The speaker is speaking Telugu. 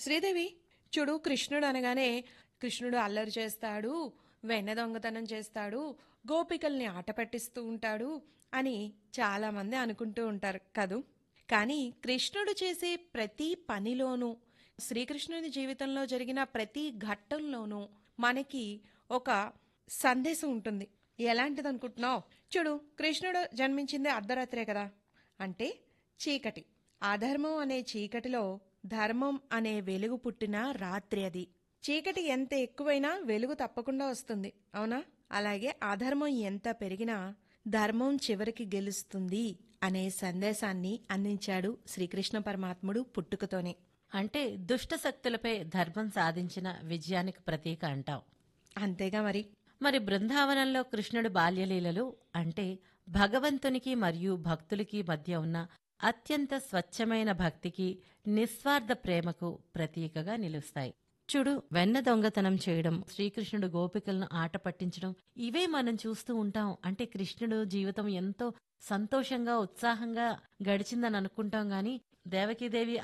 శ్రీదేవి చూడు కృష్ణుడు అనగానే కృష్ణుడు అల్లరి చేస్తాడు వెన్న దొంగతనం చేస్తాడు గోపికల్ని ఆట పట్టిస్తూ ఉంటాడు అని చాలామంది అనుకుంటూ ఉంటారు కదూ కానీ కృష్ణుడు చేసే ప్రతి పనిలోనూ శ్రీకృష్ణుని జీవితంలో జరిగిన ప్రతి ఘట్టంలోనూ మనకి ఒక సందేశం ఉంటుంది ఎలాంటిది అనుకుంటున్నావు చూడు కృష్ణుడు జన్మించింది అర్ధరాత్రే కదా అంటే చీకటి అధర్మం అనే చీకటిలో ధర్మం అనే వెలుగు పుట్టిన రాత్రి అది చీకటి ఎంత ఎక్కువైనా వెలుగు తప్పకుండా వస్తుంది అవునా అలాగే అధర్మం ఎంత పెరిగినా ధర్మం చివరికి గెలుస్తుంది అనే సందేశాన్ని అందించాడు శ్రీకృష్ణ పరమాత్ముడు పుట్టుకతోనే అంటే దుష్ట శక్తులపై ధర్మం సాధించిన విజయానికి ప్రతీక అంటాం అంతేగా మరి మరి బృందావనంలో కృష్ణుడు బాల్యలీలలు అంటే భగవంతునికి మరియు భక్తులకి మధ్య ఉన్న అత్యంత స్వచ్ఛమైన భక్తికి నిస్వార్థ ప్రేమకు ప్రతీకగా నిలుస్తాయి చూడు వెన్న దొంగతనం చేయడం శ్రీకృష్ణుడు గోపికలను ఆట పట్టించడం ఇవే మనం చూస్తూ ఉంటాం అంటే కృష్ణుడు జీవితం ఎంతో సంతోషంగా ఉత్సాహంగా గడిచిందని అనుకుంటాం గాని దేవకీదేవి